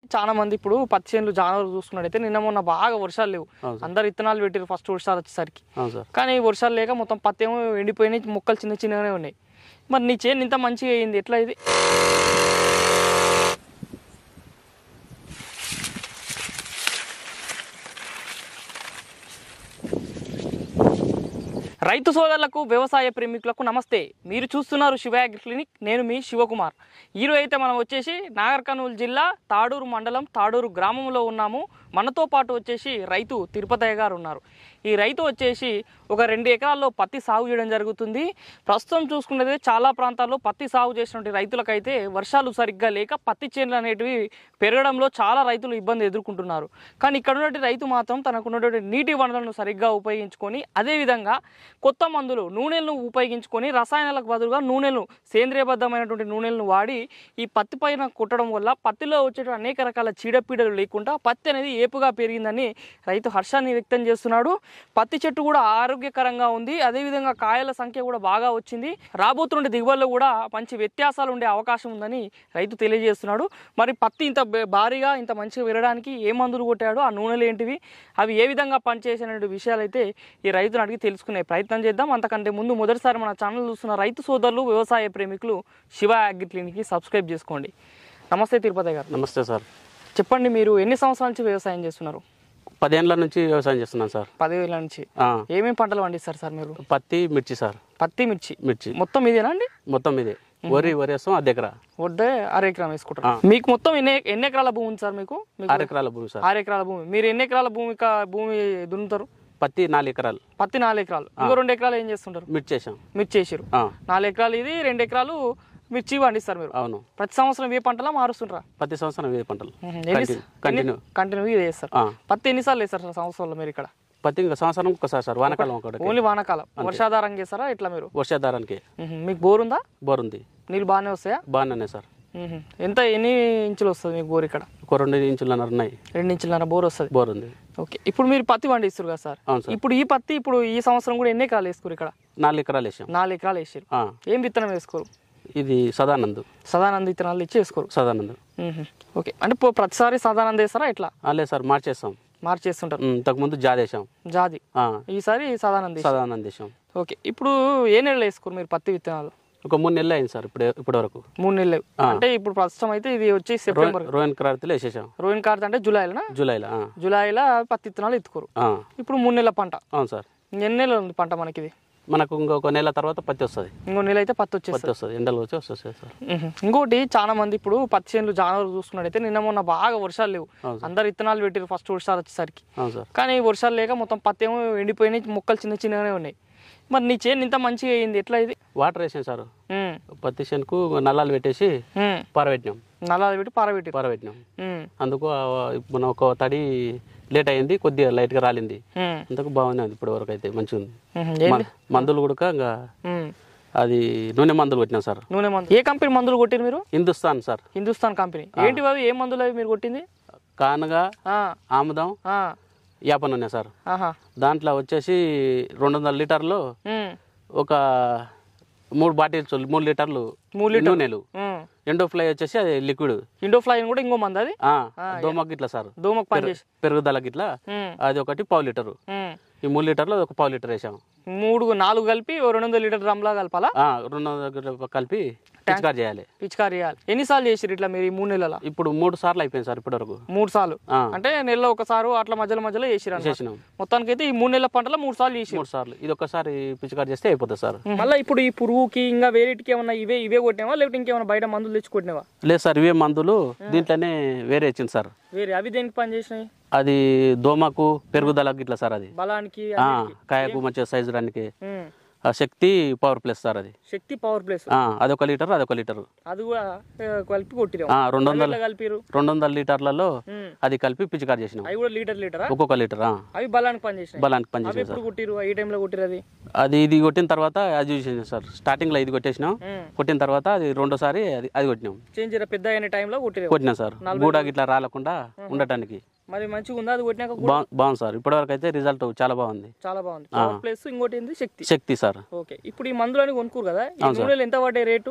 చాలా మంది ఇప్పుడు పత్తి చేనులు జానవరు చూసుకున్నట్టయితే నిన్న మొన్న బాగా వర్షాలు లేవు అవును సార్ అందరు ఇత్తనాలు పెట్టారు ఫస్ట్ వర్షాలు వచ్చేసరికి అవును సార్ కానీ వర్షాలు లేక మొత్తం పత్తి ఏమో ఎండిపోయినాయి మొక్కలు చిన్న చిన్నగానే ఉన్నాయి మరి నీ చేను ఇంత మంచిగా అయింది ఎట్లా ఇది రైతు సోదరులకు వ్యవసాయ ప్రేమికులకు నమస్తే మీరు చూస్తున్నారు శివ అగ్రి క్లినిక్ నేను మీ శివకుమార్ ఈరోజు అయితే మనం వచ్చేసి నాగర్ కర్నూలు జిల్లా తాడూరు మండలం తాడూరు గ్రామంలో ఉన్నాము మనతో పాటు వచ్చేసి రైతు తిరుపతయ్య గారు ఉన్నారు ఈ రైతు వచ్చేసి ఒక రెండు ఎకరాల్లో పత్తి సాగు చేయడం జరుగుతుంది ప్రస్తుతం చూసుకున్నది చాలా ప్రాంతాల్లో పత్తి సాగు చేసినటువంటి రైతులకైతే వర్షాలు సరిగ్గా లేక పత్తి చేనులు అనేటివి పెరగడంలో చాలా రైతులు ఇబ్బంది ఎదుర్కొంటున్నారు కానీ ఇక్కడ ఉన్నటువంటి రైతు మాత్రం తనకు ఉన్నటువంటి నీటి వనరులను సరిగ్గా ఉపయోగించుకొని అదేవిధంగా కొత్త మందులు నూనెలను ఉపయోగించుకొని రసాయనాలకు బదులుగా నూనెలను సేంద్రియబద్ధమైనటువంటి నూనెలను వాడి ఈ పత్తి పైన కుట్టడం వల్ల పత్తిలో వచ్చే అనేక రకాల చీడపీడలు లేకుండా పత్తి అనేది ఏపుగా పెరిగిందని రైతు హర్షాన్ని వ్యక్తం చేస్తున్నాడు పత్తి చెట్టు కూడా ఆరోగ్యకరంగా ఉంది అదేవిధంగా కాయల సంఖ్య కూడా బాగా వచ్చింది రాబోతున్న దిగుబడిలో కూడా మంచి వ్యత్యాసాలు ఉండే అవకాశం ఉందని రైతు తెలియజేస్తున్నాడు మరి పత్తి ఇంత బే- భారీగా ఇంత మంచిగా విరడానికి ఏ మందులు కొట్టాడు ఆ నూనెలు ఏంటివి అవి ఏ విధంగా పనిచేసిన విషయాలు అయితే ఈ రైతుని అడిగి తెలుసుకునే ప్రయత్నం చేద్దాం అంతకంటే ముందు మొదటిసారి మన ఛానల్ చూస్తున్న రైతు సోదరులు వ్యవసాయ ప్రేమికులు శివ అగ్రి క్లినిక్కి సబ్స్క్రైబ్ చేసుకోండి నమస్తే తిరుపతి గారు నమస్తే సార్ చెప్పండి మీరు ఎన్ని సంవత్సరాల నుంచి వ్యవసాయం చేస్తున్నారు పదేళ్ళ నుంచి వ్యవసాయం చేస్తున్నాను సార్ పదివేల నుంచి ఆ, ఏమేమి పంటలు పండిస్తారు సార్ మీరు పత్తి మిర్చి సార్ పత్తి మిర్చి మిర్చి మొత్తం ఇదేనా అండి మొత్తం ఇదే వరి వరి వేస్తాం అర్ధ ఎకరా వడ్డే అర ఎకరం వేసుకుంటారు మీకు మొత్తం ఎన్ని ఎన్ని ఎకరాల భూమి ఉంది సార్ మీకు మీకు ఆరు ఎకరాల భూమి సార్ ఆరు ఎకరాల భూమి మీరు ఎన్ని ఎకరాల భూమి క- భూమి దున్నుతారు పత్తి నాలుగు ఎకరాలు పత్తి నాలుగు ఎకరాలు ఇంకో రెండు ఎకరాలు ఏం చేస్తుంటారు మిర్చి వేసాం మిర్చి వేసారు ఆ, నాలుగు ఎకరాలు ఇది రెండు ఎకరాలు మిర్చి పండిస్తారు మీరు అవును ప్రతి సంవత్సరం ఏ పంటలా మారుస్తుంటారా ప్రతి సంవత్సరం ఇదే పంటలు ఎన్ని కంటిన్యూ కంటిన్యూ ఇది వేస్తారు ఆ, పత్తి ఎన్నిసార్లు వేస్తారు సార్ సంవత్సరంలో మీరు ఇక్కడ పత్తి ఇంకా సంవత్సరం ఒకసారి సార్ వానకాలం ఒకటి ఓన్లీ వానాకాలం వర్షాధారం చేస్తారా ఇట్లా మీరు వర్షాధారానికి మ్మ్. మీకు బోర్ ఉందా బోర్ ఉంది నీళ్ళు బాగానే వస్తాయా బాగానే సార్ మ్మ్. ఎంత ఎన్ని ఇంచులు వస్తుంది మీకు బోర్ ఇక్కడ ఒక రెండు ఇంచులన్నర ఉన్నాయి రెండు ఇంచులన్నర బోర్ వస్తుంది బోర్ ఉంది ఓకే ఇప్పుడు మీరు పత్తి పండిస్తారు కదా సార్ అవును సార్ ఇప్పుడు ఈ పత్తి ఇప్పుడు ఈ సంవత్సరం కూడా ఎన్ని ఎకరాలు వేసుకోరు ఇక్కడ నాలుగు ఎకరాలు వేసాం నాలుగు ఎకరాలు వేసారు ఆ, ఏం విత్తనం వేసుకోరు ఇది సదానంద్ సదానంద విత్తనాలు ఇచ్చి వేసుకోరు సదానంద్ మ్మ్. ఓకే అంటే ఇప్పుడు ప్రతిసారి సదానంద వేస్తారా ఎట్లా ఆ, లేదు సార్ మార్చేస్తాం మార్చేస్తుంటారు ఉమ్, ఇంతకుముందు జాదేశాం జాది ఆ, ఈసారి సదానంద వేసారు. సదానంద్ వేసాం ఓకే ఇప్పుడు ఏ నెలలో వేసుకోరు మీరు పత్తి విత్తనాలు ఒక మూడు నెలలు అయింది సార్ ఇప్పుడు ఇప్పటి వరకు మూడు నెలలు అంటే ఇప్పుడు ప్రస్తుతం అయితే ఇది వచ్చి సెప్టెంబర్ రోహన్ క్రాంతిలో వేసేసాం రోహిన్ కార్త్ అంటే జూలైలోనా జూలైలో ఆ, జూలైలో పత్తి విత్తనాలు ఎత్తుకోరు ఆ, ఇప్పుడు మూడు నెలల పంట అవును సార్ ఎన్ని నెలలు ఉంది పంట మనకి ఇది మనకు ఇంకొక నెల తర్వాత పత్తి వస్తుంది ఇంకో నెల అయితే పత్తి వచ్చేస్తుంది పత్తి వస్తుంది ఎండలు వచ్చి వస్తుంది సార్ మ్మ్. ఇంకోటి చాలా మంది ఇప్పుడు పత్తి చేనులు జానవరు చూసుకున్నట్టయితే నిన్న మొన్న బాగా వర్షాలు లేవు అవును సార్. అందరు ఇత్తనాలు పెట్టారు ఫస్ట్ వర్షాలు వచ్చేసరికి అవును సార్ కానీ వర్షాలు లేక మొత్తం పత్తి ఏమో ఎండిపోయినాయి మొక్కలు చిన్న చిన్నగానే ఉన్నాయి మరి నీ చేను ఇంత మంచిగా అయింది ఎట్లా ఇది వాటర్ వేసాం సార్ మ్మ్. పత్తి చేనుకు నల్లాలు పెట్టేసి మ్మ్. పారబెట్టినాం నల్లాలు పెట్టి పారబెట్టి పారబెట్టినాం అందుకు ఆ, మన ఒక తడి లేట్ అయింది కొద్దిగా లైట్గా రాలింది అందుకు బాగానే ఉంది ఇప్పటి వరకు అయితే మంచిగా ఉంది ఏంటి మ- మందులు కూడా ఇంకా మ్మ్. అది నూనె మందులు కొట్టినాం సార్ నూనె మందు ఏ కంపెనీ మందులు కొట్టారు మీరు హిందుస్థాన్ సార్ హిందుస్థాన్ కంపెనీ ఏంటి అవి ఏ మందులు అవి మీరు కొట్టింది కానగా ఆ, ఆముదం ఆ, యాప నూనె సార్ ఆహా దాంట్లో వచ్చేసి రెండు వందల లీటర్లు మ్మ్. ఒక మూడు బాటిల్స్ మూడు లీటర్లు మూడు లీటర్ నూనెలు మ్మ్. ఎండో ఫ్లై వచ్చేసి అది లిక్విడ్ ఇండోఫ్లైన్ కూడా ఇంకో మంది అది దోమకి ఇట్లా సార్ దోమకు పనిచేసి పెరుగుదలకి ఇట్లా మ్మ్. అది ఒకటి పావు లీటరు మ్మ్. ఈ మూడు లీటర్లు ఒక పావు లీటర్ వేసాం మూడు నాలుగు కలిపి ఓ రెండు వందల లీటర్ డ్రమ్లా కలపాలా ఆ, రెండు వందల కలిపి పిచికారి చేయాలి పిచికారి చేయాలి ఎన్నిసార్లు చేసిరు ఇట్లా మీరు ఈ మూడు నెలల ఇప్పుడు మూడు సార్లు అయిపోయింది సార్ ఇప్పటి వరకు మూడు సార్లు ఆ, అంటే నెలలో ఒకసారి అట్లా మధ్యలో మధ్యలో చేసిరు అన్నమాట. చేసినాం మొత్తానికి అయితే ఈ మూడు నెలల పంటలో మూడు సార్లు చేసిరు మూడు సార్లు ఇది ఒక్కసారి పిచికారి చేస్తే అయిపోతుంది సార్ మళ్ళీ ఇప్పుడు ఈ పురుగుకి ఇంకా వేరేటికి ఏమన్నా ఇవే ఇవే కొట్టినావా లేకపోతే ఇంకేమైనా బయట మందులు తెచ్చి కొట్టినావా లేదు సార్ ఇవే మందులు దీంట్లోనే వేరే ఇచ్చింది సార్ వేరే అవి దేనికి పని చేసినాయి అది దోమకు పెరుగుదలకి ఇట్లా సార్ అది బలానికి ఆ, కాయకు మంచిగా సైజు రానికి ఉమ్. ఆ శక్తి పవర్ ప్లస్ సార్ అది శక్తి పవర్ ప్లేస్ ఆ, అదొక లీటర్ అదొక లీటర్ అది కూడా ఆ, కలిపి కొట్టిరావు ఆ, రెండు వందల ఎట్లా కలిపిరు రెండు వందల లీటర్లలో ఉమ్. అది కలిపి పిచికారి చేసినాం అవి కూడా లీటర్ లీటరా ఒక్కొక్క లీటర్ ఆ, అవి బలానికి పని చేసినాయి బలానికి అవి పనిచేసింది ఎప్పుడు కొట్టిరు ఈ టైంలో కొట్టిరు అది అది ఇది కొట్టిన తర్వాత అది చూసేసాం సార్ స్టార్టింగ్లో ఇది కొట్టేసినాం ఉమ్. కొట్టిన తర్వాత అది రెండోసారి అది అది కొట్టినాం చేంజ్ జర పెద్ద అయిన టైంలో కొట్టిరావు కొట్టినాం సార్ గూడాకి ఇట్లా రాలకుండా ఉండటానికి మరి మంచిగా ఉందా అది కొట్టినాక కూడా? బా బాగుంది సార్ ఇప్పటివరకు అయితే రిజల్ట్ చాలా బాగుంది చాలా బాగుంది పవర్ ప్లస్ ఇంకోటి ఏంది శక్తి శక్తి సార్ ఓకే ఇప్పుడు ఈ మందులని కొనుక్కోరు కదా ఈ నూనెలు ఎంత పడ్డాయి రేటు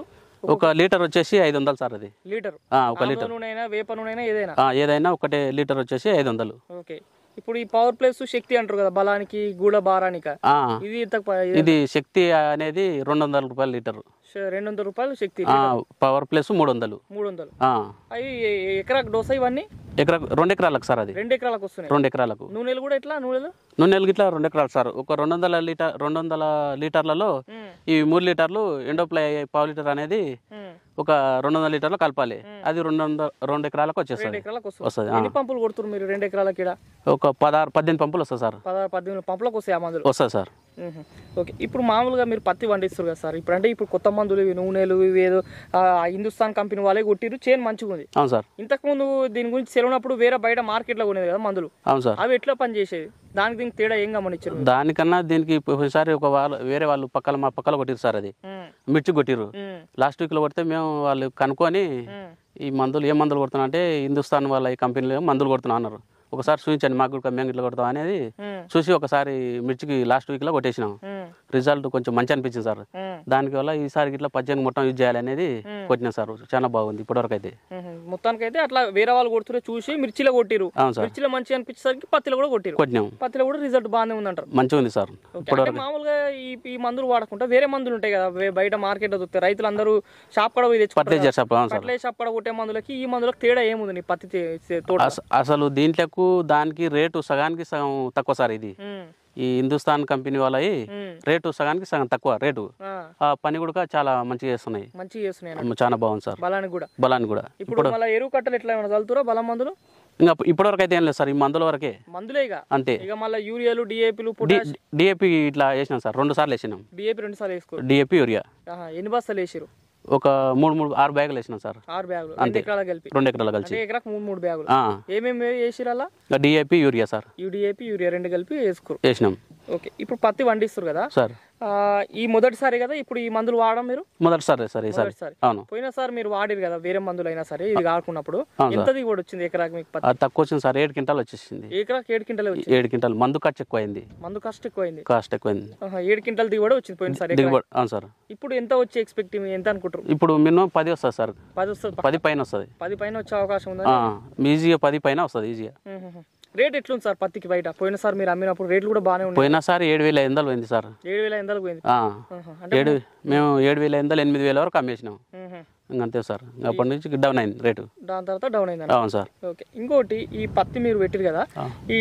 ఒక లీటర్ వచ్చేసి ఐదు వందలు సార్ అది లీటర్ ఆ, ఒక ఆముద లీటర్ నూనె అయినా వేప నూనె అయినా ఏదైనా ఆ, ఏదైనా ఒకటే లీటర్ వచ్చేసి ఐదు వందలు ఓకే ఇప్పుడు ఈ పవర్ ప్లస్ శక్తి అంటారు కదా బలానికి గూడ భారానిక ఆ, ఇది ఎంత ప- ఇది శక్తి అనేది రెండు వందల రూపాయల లీటర్ శ- రెండు వందల రూపాయలు శక్తి ఆ, పవర్ ప్లస్ మూడు వందలు మూడు వందలు ఆ, అవి ఎకరాకు డోసా ఇవన్నీ ఎకరా రెండు ఎకరాలకు సార్ అది రెండు ఎకరాలకు వస్తున్నాయి రెండు ఎకరాలకు నూనెలు కూడా ఎట్లా నూనెలు నూనెలు గిట్లా రెండు ఎకరాలు సార్ ఒక రెండు వందల లీటర్ రెండు వందల లీటర్లలో ఉమ్, ఈ మూడు లీటర్లు ఎండోప్లై పావు లీటర్ అనేది ఉమ్. ఒక రెండు వందల లీటర్లు కలపాలి అది రెండు వందల రెండు ఎకరాలకు రెండు వచ్చేస్తుంది ఎకరాలకు వస్తుంది వస్తుంది ఆ. ఎన్ని పంపులు కొడుతున్నారు మీరు రెండు ఎకరాలకి ఈడ? ఒక పదహారు పద్దెనిమిది పంపులు వస్తుంది సార్ పదహారు పద్దెనిమిది పంపులకు వస్తాయి ఆ మందులు వస్తుంది సార్ మ్మ్. ఓకే ఇప్పుడు మామూలుగా మీరు పత్తి పండిస్తారు కదా సార్ ఇప్పుడు అంటే ఇప్పుడు కొత్త మందులు ఇవి నూనెలు ఇవి ఏదో ఆ, హిందుస్థాన్ కంపెనీ వాళ్ళే కొట్టిరు చేను మంచిగా ఉంది అవును సార్ ఇంతకుముందు దీని గురించి తెలియనప్పుడు వేరే బయట మార్కెట్లో కొనేది కదా మందులు అవును సార్ అవి ఎట్లా పనిచేసేది దానికి దీనికి తేడా ఏం గమనించారు మీరు? దానికన్నా దీనికి ఒకసారి ఒక వాళ్ళు వేరే వాళ్ళు పక్కల మా పక్కల కొట్టిరు సార్ అది మ్మ్. మిర్చి కొట్టిరు మ్మ్. లాస్ట్ వీక్లో కొడితే మేము వాళ్ళు కనుక్కొని మ్మ్. ఈ మందులు ఏ మందులు కొడుతున్నా అంటే హిందుస్థాన్ వాళ్ళ ఈ కంపెనీలో మందులు కొడుతున్నా అన్నారు ఒకసారి చూపించండి మాకు కూడా మేము ఇట్లా కొడతాం అనేది మ్మ్. చూసి ఒకసారి మిర్చికి లాస్ట్ వీక్లో కొట్టేసినాం మ్మ్. రిజల్ట్ కొంచెం మంచి అనిపించింది సార్ మ్మ్. దానికి వల్ల ఈసారి ఇట్లా పద్దెనిమిది మొత్తం యూజ్ చేయాలనేది కొట్టినా సార్ చాలా బాగుంది ఇప్పటివరకు అయితే మ్మ్. మొత్తానికైతే అట్లా వేరే వాళ్ళు కొడుతుంటే చూసి మిర్చిలో కొట్టిరు అవును సార్ మిర్చిలో మంచిగా అనిపించేసరికి పత్తిలో కూడా కొట్టిరు కొట్టినాం పత్తిలో కూడా రిజల్ట్ బాగానే ఉందంటారు మంచిగా ఉంది సార్ ఓకే. అంటే మామూలుగా ఈ ఈ మందులు వాడకుండా వేరే మందులు ఉంటాయి కదా వే- బయట మార్కెట్ దొరుకుతాయి రైతులు అందరూ షాప్ కూడా పోయి తెచ్చుకుంటారు ఫర్టిలైజర్ షాప్ అవును సార్ ఫర్టిలైజర్ షాప్ కూడా కొట్టే మందులకి ఈ మందులకు తేడా ఏముంది నీ పత్తి తే- తే- తోట అస- అసలు దీంట్లకు దానికి రేటు సగానికి సగం తక్కువ సార్ ఇది ఉమ్, ఈ హిందుస్థాన్ కంపెనీ వాళ్ళవి ఉమ్, రేటు సగానికి సగం తక్కువ రేటు ఆ, ఆ పని కూడా చాలా మంచిగా చేస్తున్నాయి మంచిగా చేస్తున్నాయి అన్నట్టు. చాలా బాగుంది సార్ బలానికి కూడా బలాన్ని కూడా ఇప్పుడు మళ్ళీ ఎరువు కట్టలు ఎట్లా ఏమైనా చల్లుతురా బలం మందులు ఇంకా ఇప్పటివరకు అయితే ఏం లేదు సార్ ఈ మందుల వరకే మందులే ఇక అంతే ఇక మళ్ళీ యూరియాలు డిఏపీలు పొటాష్ డిఏపి ఇట్లా వేసినాం సార్ రెండు సార్లు వేసినాం డిఏపీ రెండు సార్లు వేసుకో డిఏపి యూరియా ఆహా, ఎన్ని బస్తాలు వేసిరు ఒక మూడు మూడు ఆరు బ్యాగులు వేసినాం సార్ ఆరు బ్యాగులు రెండు ఎకరాలకు కలిపి రెండు ఎకరాలు కలిసి అంటే ఎకరాకు మూడు మూడు బ్యాగులు ఆ, ఏమేమి వేసిరు అలా ఇంకా డిఏపి యూరియా సార్ యూడిఏపీ యూరియా రెండు కలిపి వేసుకోరు వేసినాం ఓకే ఇప్పుడు పత్తి పండిస్తారు కదా సార్ ఆ, ఈ మొదటిసారి కదా ఇప్పుడు ఈ మందులు వాడడం మీరు మొదటిసారి సార్ ఈసారి మొదటిసారి అవును పోయినసారి మీరు వాడిరు కదా వేరే మందులు అయినా సరే ఇది కాకున్నప్పుడు అవును ఎంత దిగుబడి వచ్చింది ఎకరాకి మీకు పత్తి అది తక్కువ వచ్చింది సార్ ఏడు క్వింటాలు వచ్చేసింది ఎకరాకి ఏడు క్వింటలే వచ్చింది ఏడు క్వింటాలు మందు ఖర్చు ఎక్కువ అయింది మందు కాస్ట్ ఎక్కువైంది కాస్ట్ ఎక్కువైంది ఆహా, ఏడు క్వింటల్ దిగుబడి వచ్చింది పోయినసారి ఎకరాకి. దిగుబడి అవును సార్ ఇప్పుడు ఎంత వచ్చి ఎక్స్పెక్ట్ ఎంత అనుకుంటారు ఇప్పుడు మినిమం పది వస్తుంది సార్ పది వస్తుంది పది పైన వస్తుంది పది పైన వచ్చే అవకాశం ఉందా ఆ, ఈజీగా పది పైన వస్తుంది ఈజీగా రేట్ ఎట్లుంది సార్ పత్తికి బయట పోయినసారి మీరు అమ్మినప్పుడు రేట్లు కూడా బాగానే ఉన్నాయి పోయినసారి ఏడు వేల ఐదు వందలు పోయింది సార్ ఏడు వేల ఎందలకు పోయింది ఆ, ఆహా, అంటే ఏడు మేము ఏడు వేల ఐదు వందలు ఎనిమిది వేల వరకు అమ్మేసినాం మ్మ్. ఇంక అంతే సార్ ఇంక అప్పటి నుంచి డౌన్ అయింది రేటు దాని తర్వాత డౌన్ అయింది అవును సార్ ఓకే ఇంకోటి ఈ పత్తి మీరు పెట్టిరు కదా ఆ. ఈ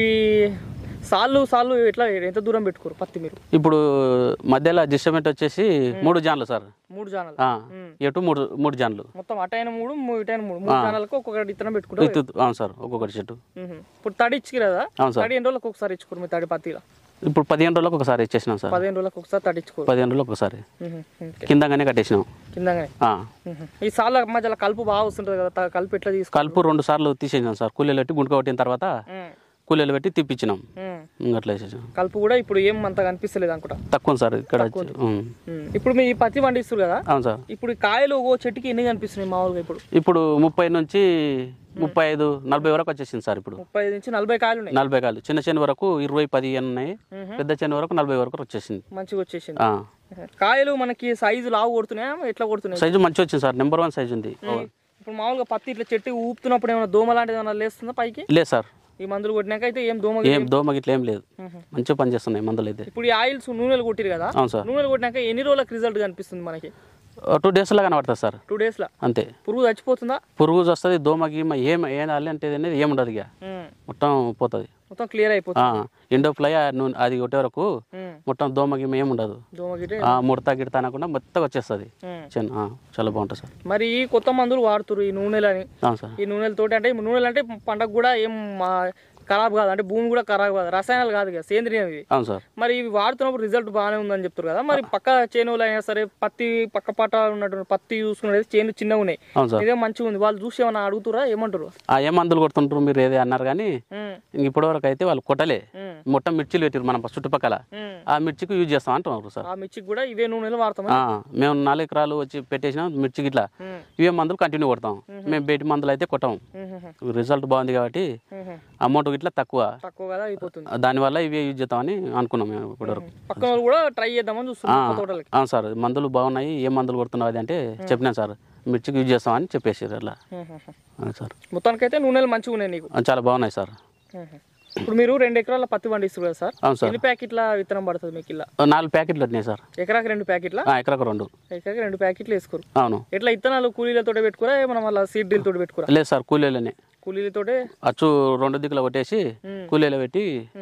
సాళ్ళు సాళ్ళు ఎట్లా ఎంత దూరం పెట్టుకోరు పత్తి మీరు ఇప్పుడు మధ్యలో అడ్జస్ట్మెంట్ వచ్చేసి మూడు జాన్లు సార్ మూడు జానాలు ఆ, ఎటు మూడు మూడు జాన్లు మొత్తం అటైన మూడు మూ- ఇటైన మూడు మూడు జానాలకు ఒక్కొక్కటి ఇత్తనం పెట్టుకుంటారు ఇత్తు- అవును సార్ ఒక్కొక్కటి చెట్టు మ్మ్. ఇప్పుడు తడి ఇచ్చి కదా అవును సార్ తడి ఎన్ని రోజులకు ఒకసారి ఇచ్చుకోరు మీ తడి పత్తిలో ఇప్పుడు పదిహేను రోజులకు ఒకసారి ఇచ్చేసినాం సార్ పదిహేను రోజులకు ఒకసారి తడి ఇచ్చుకోరు పదిహేను రోజులకు ఒకసారి మ్మ్. ఓకే కిందగానే కట్టేసినాం కిందగానే ఆ, మ్మ్. ఈ సాళ్ళ మధ్యలో కలుపు బాగా వస్తుంటుంది కదా త- కలుపు ఎట్లా తీసుకో కలుపు రెండు సార్లు తీసేసినాం సార్ కూలీలు పెట్టి గుంట కొట్టిన తర్వాత మ్మ్. కూలీలు పెట్టి తిప్పించినాం మ్మ్. ఇంక అట్లా వేసేసాం కలుపు కూడా ఇప్పుడు ఏం అంత కనిపిస్తలేదు అనుకుంటా తక్కువ సార్ ఇక్కడ వచ్చి ఉం. మ్మ్. ఇప్పుడు మీ ఈ పత్తి పండిస్తారు కదా అవును సార్ ఇప్పుడు ఈ కాయలు ఓ చెట్టుకి ఎన్ని కనిపిస్తున్నాయి మామూలుగా ఇప్పుడు ఇప్పుడు ముప్పై నుంచి ముప్పై ఐదు నలభై వరకు వచ్చేసింది సార్ ఇప్పుడు ముప్పై ఐదు నుంచి నలభై కాయలు ఉన్నాయి నలభై కాయలు చిన్న చిన్న వరకు ఇరవై పదిహేను ఉన్నాయి మ్మ్. పెద్ద చిన్న వరకు నలభై వరకు వచ్చేసింది మంచిగా వచ్చేసింది ఆ. కాయలు మనకి సైజు లావు కొడుతున్నాయా ఎట్లా కొడుతున్నాయి సైజు మంచి వచ్చింది సార్ నెంబర్ వన్ సైజు ఉంది ఇప్పుడు మామూలుగా పత్తి ఇట్లా చెట్టు ఊపుతున్నప్పుడు ఏమైనా దోమ లాంటిది ఏమైనా లేస్తుందా పైకి లేదు సార్ ఈ మందులు కొట్టినాక అయితే ఏం దోమ ఏం దోమ గిట్ల ఏం లేదు మ్మ్. మంచిగా పనిచేస్తున్నాయి మందులు అయితే ఇప్పుడు ఈ ఆయిల్స్ నూనెలు కొట్టిరు కదా అవును సార్ నూనెలు కొట్టినాక ఎన్ని రోజులకు రిజల్ట్ కనిపిస్తుంది మనకి టూ డేస్లో కనబడుతుంది సార్ టూ డేస్లో అంతే పురుగు చచ్చిపోతుందా పురుగు వస్తుంది దోమ గీమ ఏం ఏం అంటే అనేది ఏముండదు ఇక మ్మ్. మొత్తం పోతుంది మొత్తం క్లియర్ అయిపోతుంది ఎండో ఫ్లై నూనె అది కొట్టే వరకు మ్మ్. మొత్తం దోమ గీమ ఏం ఉండదు దోమ గిట్టే ఆ, ముడత గిడత అనకుండా మొత్తం వచ్చేస్తుంది మ్మ్. చిన్న ఆ, చాలా బాగుంటుంది సార్ మరి ఈ కొత్త మందులు వాడుతురు ఈ నూనెలని అవును సార్ ఈ నూనెలతోటి అంటే ఈ నూనెలు అంటే పంటకు కూడా ఏం మా ఖరాబ్ కాదు అంటే భూమి కూడా ఖరాబ్ కాదు రసాయనాలు కాదు కదా సేంద్రియం ఇవి అవును సార్ మరి ఇవి వాడుతున్నప్పుడు రిజల్ట్ బాగానే ఉందని చెప్తారు కదా మరి పక్క చేనులు అయినా సరే పత్తి పక్క పాట ఉన్నటువంటి పత్తి చూసుకునేది చేను చిన్నగా ఉన్నాయి అవును సార్ ఇదే మంచిగా ఉంది వాళ్ళు చూసి ఏమన్నా అడుగుతురా ఏమంటారు ఆ ఏ మందులు కొడుతుంటారు మీరు ఏదే అన్నారు కానీ ఉమ్, ఇంక ఇప్పటి వరకు అయితే వాళ్ళు కొట్టలే ఉమ్, మొత్తం మిర్చిలు పెట్టారు మన చుట్టుపక్కల ఉమ్. ఆ మిర్చికి యూజ్ చేస్తాం అంటున్నారు సార్ ఆ మిర్చికి కూడా ఇవే నూనెలు వాడతాం ఆ, మేము నాలుగు ఎకరాలు వచ్చి పెట్టేసినాం మిర్చికి ఇట్లా ఉమ్. ఇవే మందులు కంటిన్యూ కొడతాం మేము బయట మందులు అయితే కొట్టాం రిజల్ట్ బాగుంది కాబట్టి అమౌంట్ ఇట్లా తక్కువ తక్కువ కదా అయిపోతుంది దానివల్ల ఇవే యూజ్ చేద్దామని అనుకున్నాం మేము ఇప్పటివరకు పక్కన వాళ్ళు కూడా ట్రై చేద్దామని చూస్తున్నాం కొత్త తోటలకి అవును సార్ మందులు బాగున్నాయి ఏ మందులు కొడుతున్నావు అది అంటే చెప్పినాను సార్ మిర్చికి యూజ్ చేస్తామని చెప్పేసారు అట్లా అవును సార్ మొత్తానికైతే నూనెలు మంచిగా ఉన్నాయి నీకు ఆ, చాలా బాగున్నాయి సార్ ఇప్పుడు మీరు రెండు ఎకరాల పత్తి పండిస్తారు కదా సార్ అవును సార్ ఎన్ని ప్యాకెట్ల విత్తనం పడుతుంది మీకు ఇలా ఓ నాలుగు ప్యాకెట్లు వచ్చినాయి సార్ ఎకరాకి రెండు ప్యాకెట్ల ఆ, ఎకరకు రెండు ఎకరాకి రెండు ప్యాకెట్లు వేసుకోరు అవును ఎట్లా ఇత్తనాలు కూలీలతో పెట్టుకురా మనం అలా సీడ్ డ్రిల్ తోటి పెట్టుకురా లేదు సార్ కూలీలనే కూలీలతోటే అచ్చు రెండు దిక్కులు కొట్టేసి కూలీలో పెట్టి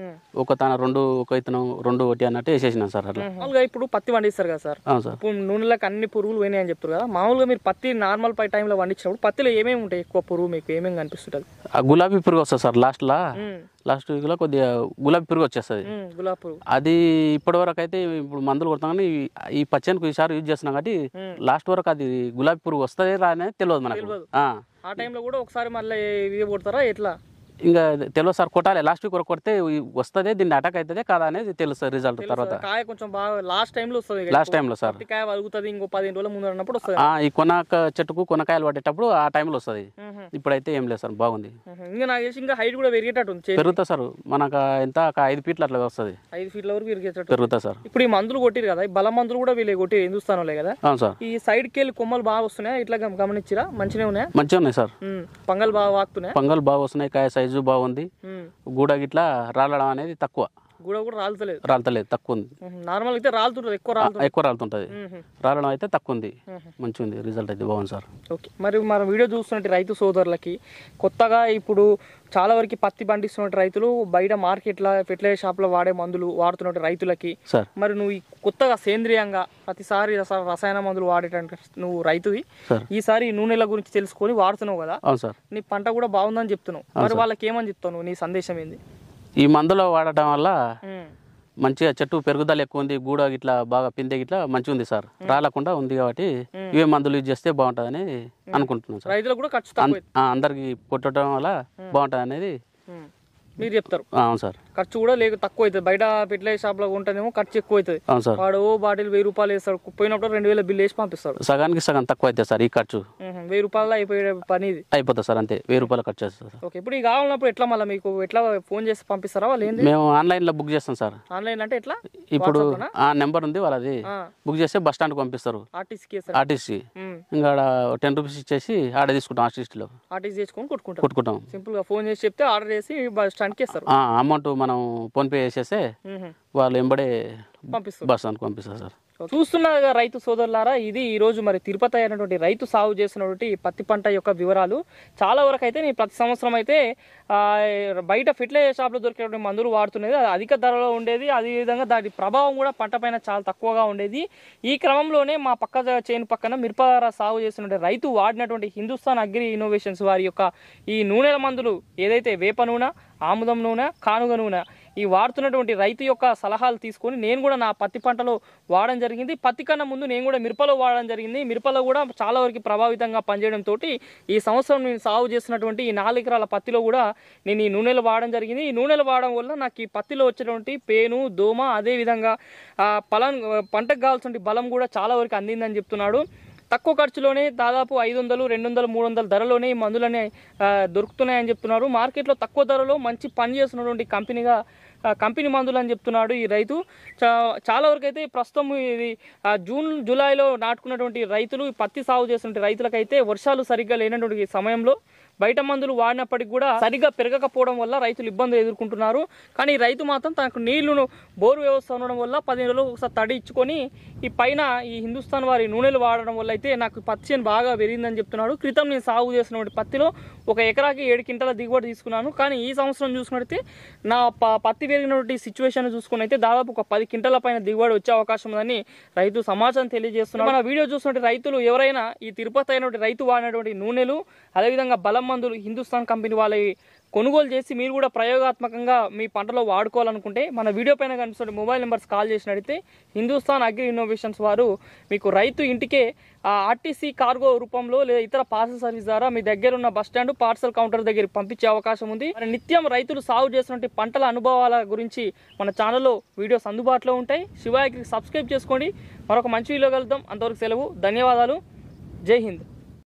ఒక తన రెండు ఒక ఇతనం రెండు ఒకటి అన్నట్టు వేసేసినాం సార్ అట్లా మామూలుగా ఇప్పుడు పత్తి పండిస్తారు కదా సార్ అవును సార్ ఇప్పుడు నూనెలకు అన్ని పురుగులు పోయినాయి అని చెప్తారు కదా మామూలుగా మీరు పత్తి నార్మల్ పై టైంలో పండించినప్పుడు పత్తిలో ఏమేమి ఉంటాయి ఎక్కువ పురుగు మీకు ఏమేమి కనిపిస్తుంటుంది ఆ గులాబీ పురుగు వస్తుంది సార్ లాస్ట్లో లాస్ట్ వీక్లో కొద్దిగా గులాబీ పురుగు వచ్చేస్తుంది ఉమ్, గులాబీ పురుగు అది ఇప్పటి వరకు అయితే ఇప్పుడు మందులు కొడతాం కానీ ఈ- ఈ పచ్చనికి ఈసారి యూజ్ చేస్తున్నాం కాబట్టి లాస్ట్ వరకు అది గులాబీ పురుగు వస్తుంది రానే తెలియదు మనకు ఆ. ఆ టైంలో కూడా ఒకసారి మళ్ళీ ఇవి కొడతారా ఎట్లా ఇంకా తెలియదు సార్ కొట్టాలి లాస్ట్ వీక్ వరకు కొడితే వస్తుంది దీన్ని అటాక్ అవుతుంది కాదా అనేది తెలుస్తుంది రిజల్ట్ తర్వాత కాయ కొంచెం బాగా లాస్ట్ టైంలో వస్తుంది లాస్ట్ టైంలో సార్ పత్తి కాయ వలుగుతుంది ఇంకో పదిహేను రోజుల ముందు అన్నప్పుడు వస్తుంది ఆ, ఈ కొనక చెట్టుకు కొనకాయలు పట్టేటప్పుడు ఆ టైంలో వస్తుంది మ్మ్. ఇప్పుడైతే ఏం లేదు సార్ బాగుంది ఉహు. ఇంకా నాకు తెలిసి ఇంకా హైట్ కూడా పెరిగేటట్టు ఉంది చేతి. పెరుగుతా సార్ మనకు ఎంత ఒక ఐదు ఫీట్లు అట్లా వస్తుంది ఐదు ఫీట్ల వరకు పెరిగేటట్టు పెరుగుతా సార్ ఇప్పుడు ఈ మందులు కొట్టిరు కదా ఈ బల మందులు కూడా వీళ్ళు కొట్టి హిందుస్థానంలో కదా అవును సార్ ఈ సైడ్కి వెళ్ళి కొమ్మలు బాగా వస్తున్నాయా ఇట్లా గమ- గమనించిరా మంచిగా ఉన్నాయా మంచిగా ఉన్నాయి సార్ ఉమ్. పంగల్ బాగా వాకుతున్నాయా పంగలు బాగా వస్తున్నాయి కాయ సైజు బాగుంది ఉమ్. గూడ గిట్లా రాలడం అనేది తక్కువ గూడ కూడా రాలుతలేదు రాలతలేదు తక్కువ ఉంది నార్మల్ అయితే రాలుతుంటుంది ఎక్కువ రాలుతుంది ఎక్కువ రాలుతుంటుంది ఉహు. రాలడం అయితే తక్కువ ఉంది మంచిగా ఉంది రిజల్ట్ అయితే బాగుంది సార్ ఓకే మరి మన వీడియో చూస్తున్నట్టు రైతు సోదరులకి కొత్తగా ఇప్పుడు చాలా వరకు పత్తి పండిస్తున్న రైతులు బయట మార్కెట్లో ఫెర్టిలైజర్ షాప్లో వాడే మందులు వాడుతున్న రైతులకి సార్ మరి నువ్వు ఈ కొత్తగా సేంద్రియంగా ప్రతిసారి రస- రసాయన మందులు వాడేటంటే నువ్వు రైతువి సార్ ఈసారి ఈ నూనెల గురించి తెలుసుకొని వాడుతున్నావు కదా అవును సార్ నీ పంట కూడా బాగుందని చెప్తున్నావు మరి వాళ్ళకి ఏమని చెప్తావు నువ్వు నీ సందేశం ఏంది ఈ మందులో వాడటం వల్ల ఉమ్. మంచిగా చెట్టు పెరుగుదల ఎక్కువ ఉంది గూడ గిట్లా బాగా పిందె గిట్లా మంచిగా ఉంది సార్ రాలకుండా ఉంది కాబట్టి ఇవే మందులు యూజ్ చేస్తే బాగుంటుందని అనుకుంటున్నాను సార్ రైతులకు కూడా ఖర్చు తక్కువ ఆ, అందరికి కొట్టడం వల్ల బాగుంటుంది అనేది ఉమ్. మీరు చెప్తారు ఆ, అవును సార్ ఖర్చు కూడా లేక తక్కువ అవుతుంది బయట ఫెర్టిలైజర్ షాప్లో ఉంటేనేమో ఖర్చు ఎక్కువ అవుతుంది అవును సార్ వాడు ఓ బాటిల్ వెయ్యి రూపాయలు వేస్తాడు పోయినప్పుడు రెండు వేల బిల్లు వేసి పంపిస్తాడు సగానికి సగం తక్కువ అవుతుంది సార్ ఈ ఖర్చు ఉహు. వెయ్యి రూపాయలు అయిపోయే పని ఇది అయిపోతుంది సార్ అంతే వెయ్యి రూపాయలు ఖర్చు చేస్తుంది సార్ ఓకే ఇప్పుడు ఈ కావాలన్నప్పుడు ఎట్లా మళ్ళీ మీకు ఎట్లా ఫోన్ చేసి పంపిస్తారా వాళ్ళు ఏంది మేము ఆన్లైన్లో బుక్ చేస్తాం సార్ ఆన్లైన్ అంటే ఎట్లా ఇప్పుడు ఆ నెంబర్ ఉంది వాళ్ళది ఆ. బుక్ చేస్తే బస్ స్టాండ్కి పంపిస్తారు ఆర్టీసీకి వేస్తారు ఆర్టీసీ ఇంకా ఆడ టెన్ రూపీస్ ఇచ్చేసి ఆడ తీసుకుంటాం ఆర్టిస్ట్లో ఆర్టీసీ చేసుకొని కొట్టుకుంటారు కొట్టుకుంటాం సింపుల్ గా ఫోన్ చేసి చెప్తే ఆర్డర్ చేసి బస్ స్టాండ్కి ఇస్తారు ఆ, అమౌంట్ మనం ఫోన్పే చేసేస్తే ఉహు. వాళ్ళు ఎంబడే పంపిస్తారు బస్ స్టాండ్కి పంపిస్తారు సార్ చూస్తున్నారు కదా రైతు సోదరులారా ఇది ఈ రోజు మరి తిరుపతి అయినటువంటి రైతు సాగు చేస్తున్నటువంటి పత్తి పంట యొక్క వివరాలు చాలా వరకు అయితే నేను ప్రతి సంవత్సరం అయితే ఆ, బయట ఫెర్టిలైజర్ షాప్లో దొరికేటువంటి మందులు వాడుతున్నది అది అధిక ధరలో ఉండేది అదేవిధంగా దాని ప్రభావం కూడా పంట పైన చాలా తక్కువగా ఉండేది ఈ క్రమంలోనే మా పక్క చేను పక్కన మిరప సాగు చేస్తున్న రైతు వాడినటువంటి హిందుస్థాన్ అగ్రి ఇన్నోవేషన్స్ వారి యొక్క ఈ నూనెల మందులు ఏదైతే వేప నూనె ఆముదం నూనె కానుగ నూనె ఈ వాడుతున్నటువంటి రైతు యొక్క సలహాలు తీసుకొని నేను కూడా నా పత్తి పంటలో వాడడం జరిగింది పత్తి కన్నా ముందు నేను కూడా మిరపలో వాడడం జరిగింది మిరపలో కూడా చాలా వరకు ప్రభావితంగా పనిచేయడంతో ఈ సంవత్సరం నేను సాగు చేసినటువంటి ఈ నాలుగు ఎకరాల పత్తిలో కూడా నేను ఈ నూనెలు వాడడం జరిగింది ఈ నూనెలు వాడడం వల్ల నాకు ఈ పత్తిలో వచ్చేటువంటి పేను దోమ అదేవిధంగా ఆ, పొలం పంటకు కావాల్సిన బలం కూడా చాలా వరకు అందిందని చెప్తున్నాడు తక్కువ ఖర్చులోనే దాదాపు ఐదు వందలు రెండు వందలు మూడు వందల ధరలోనే ఈ మందులనే ఆ, దొరుకుతున్నాయని చెప్తున్నారు మార్కెట్లో తక్కువ ధరలో మంచి పని చేస్తున్నటువంటి కంపెనీగా ఆ, కంపెనీ మందులు అని చెప్తున్నాడు ఈ రైతు చా చాలా వరకు అయితే ప్రస్తుతం ఇది ఆ, జూన్ జూలైలో నాటుకున్నటువంటి రైతులు ఈ పత్తి సాగు చేస్తున్న రైతులకైతే వర్షాలు సరిగ్గా లేనటువంటి సమయంలో బయట మందులు వాడినప్పటికి కూడా సరిగ్గా పెరగకపోవడం వల్ల రైతులు ఇబ్బందులు ఎదుర్కొంటున్నారు కానీ ఈ రైతు మాత్రం తనకు నీళ్లను బోరు వ్యవస్థ ఉండడం వల్ల పదిహేను రోజులు ఒకసారి తడి ఇచ్చుకొని ఈ పైన ఈ హిందుస్థాన్ వారి నూనెలు వాడడం వల్ల అయితే నాకు పత్తి చేను బాగా పెరిగిందని చెప్తున్నాడు క్రితం నేను సాగు చేసినటువంటి పత్తిలో ఒక ఎకరాకి ఏడు క్వింటాల దిగుబడి తీసుకున్నాను కానీ ఈ సంవత్సరం చూసుకున్నట్టయితే నా ప- పత్తి పెరిగినటువంటి సిచ్యువేషన్ చూసుకుని అయితే దాదాపు ఒక పది క్వింటాల పైన దిగుబడి వచ్చే అవకాశం ఉందని రైతు సమాచారం తెలియజేస్తున్నారు మన వీడియో చూసినటువంటి రైతులు ఎవరైనా ఈ తిరుపతి అయినటువంటి రైతు వాడినటువంటి నూనెలు అదేవిధంగా బలం మందులు హిందుస్థాన్ కంపెనీ వాళ్ళ కొనుగోలు చేసి మీరు కూడా ప్రయోగాత్మకంగా మీ పంటలో వాడుకోవాలనుకుంటే మన వీడియో పైన కనిపిస్తున్న మొబైల్ నెంబర్స్ కాల్ చేసినట్టయితే హిందుస్థాన్ అగ్రి ఇన్నోవేషన్స్ వారు మీకు రైతు ఇంటికే ఆ ఆర్టీసీ కార్గో రూపంలో లేదా ఇతర పార్సల్ సర్వీస్ ద్వారా మీ దగ్గర ఉన్న బస్ స్టాండ్ పార్సల్ కౌంటర్ దగ్గర పంపించే అవకాశం ఉంది మరి నిత్యం రైతులు సాగు చేసినటువంటి పంటల అనుభవాల గురించి మన ఛానల్లో వీడియోస్ అందుబాటులో ఉంటాయి శివాయకి సబ్స్క్రైబ్ చేసుకోండి మరొక మంచి వీడియో కలుద్దాం అంతవరకు సెలవు ధన్యవాదాలు జై హింద్